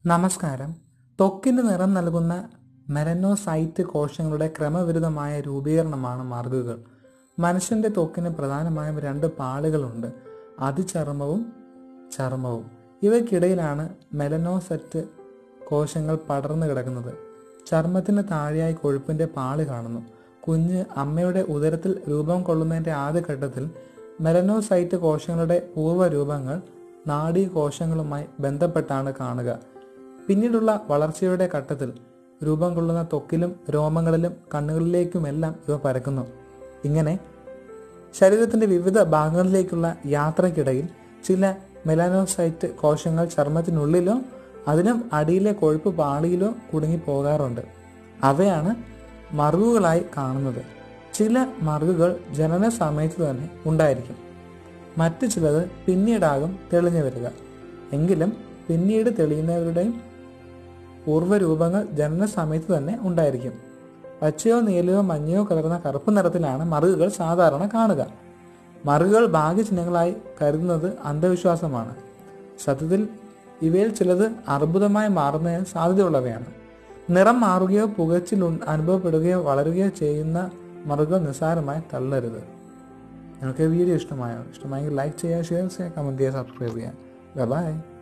നമസ്കാരം ത്വക്കിന് നിറം നൽകുന്ന മെലനോസൈറ്റ് കോശങ്ങളുടെ ക്രമവിരുദ്ധമായ രൂപീകരണമാണ് മറുകുകൾ മനുഷ്യന്റെ ത്വക്കിന് പ്രധാനമായും രണ്ട് പാളികളുണ്ട് അതിചർമ്മവും ചർമ്മവും ഇവയ്ക്കിടയിലാണ് മെലനോസൈറ്റ് കോശങ്ങൾ പടർന്നു കിടക്കുന്നത് ചർമ്മത്തിന് താഴെയായി കൊഴുപ്പിന്റെ പാളി കാണുന്നു കുഞ്ഞ് അമ്മയുടെ ഉദരത്തിൽ രൂപം കൊള്ളുന്നതിന്റെ ആദ്യഘട്ടത്തിൽ മെലനോസൈറ്റ് കോശങ്ങളുടെ പൂർവ്വരൂപങ്ങൾ നാഡീ കോശങ്ങളുമായി ബന്ധപ്പെട്ടാണ് കാണുക പിന്നീടുള്ള വളർച്ചയുടെ ഘട്ടത്തിൽ രൂപം കൊള്ളുന്ന ത്വക്കിലും രോമങ്ങളിലും കണ്ണുകളിലേക്കുമെല്ലാം ഇവ പരക്കുന്നു ഇങ്ങനെ ശരീരത്തിന്റെ വിവിധ ഭാഗങ്ങളിലേക്കുള്ള യാത്രയ്ക്കിടയിൽ ചില മെലാനോസൈറ്റ് കോശങ്ങൾ ചർമ്മത്തിനുള്ളിലോ അതിനും അടിയിലെ കൊഴുപ്പ് പാളിയിലോ കുടുങ്ങി പോകാറുണ്ട് അവയാണ് മറുകുകളായി കാണുന്നത് ചില മറുകുകൾ ജനന സമയത്ത് തന്നെ ഉണ്ടായിരിക്കും മറ്റു ചിലത് പിന്നീടാകും തെളിഞ്ഞു വരിക എങ്കിലും പിന്നീട് തെളിയുന്നവരുടെയും പൂർവ്വരൂപങ്ങൾ ജനന സമയത്ത് തന്നെ ഉണ്ടായിരിക്കും പച്ചയോ നീലയോ മഞ്ഞയോ കലർന്ന കറുപ്പ് നിറത്തിലാണ് മറുകുകൾ സാധാരണ കാണുക മറുകുകൾ ഭാഗ്യചിഹ്നങ്ങളായി കരുതുന്നത് അന്ധവിശ്വാസമാണ് സത്യത്തിൽ ഇവയിൽ ചിലത് അർബുദമായി മാറുന്നതിന് സാധ്യതയുള്ളവയാണ് നിറം മാറുകയോ പുകച്ചിൽ ഉൺ- അനുഭവപ്പെടുകയോ വളരുകയോ ചെയ്യുന്ന മറുകുകൾ നിസ്സാരമായി തള്ളരുത് നിങ്ങൾക്ക് ഈ വീഡിയോ ഇഷ്ടമായോ ഇഷ്ടമായെങ്കിൽ ലൈക്ക് ചെയ്യുക ഷെയർ ചെയ്യുക കമൻറ്റ് ചെയ്യുക സബ്സ്ക്രൈബ് ചെയ്യുക ബൈ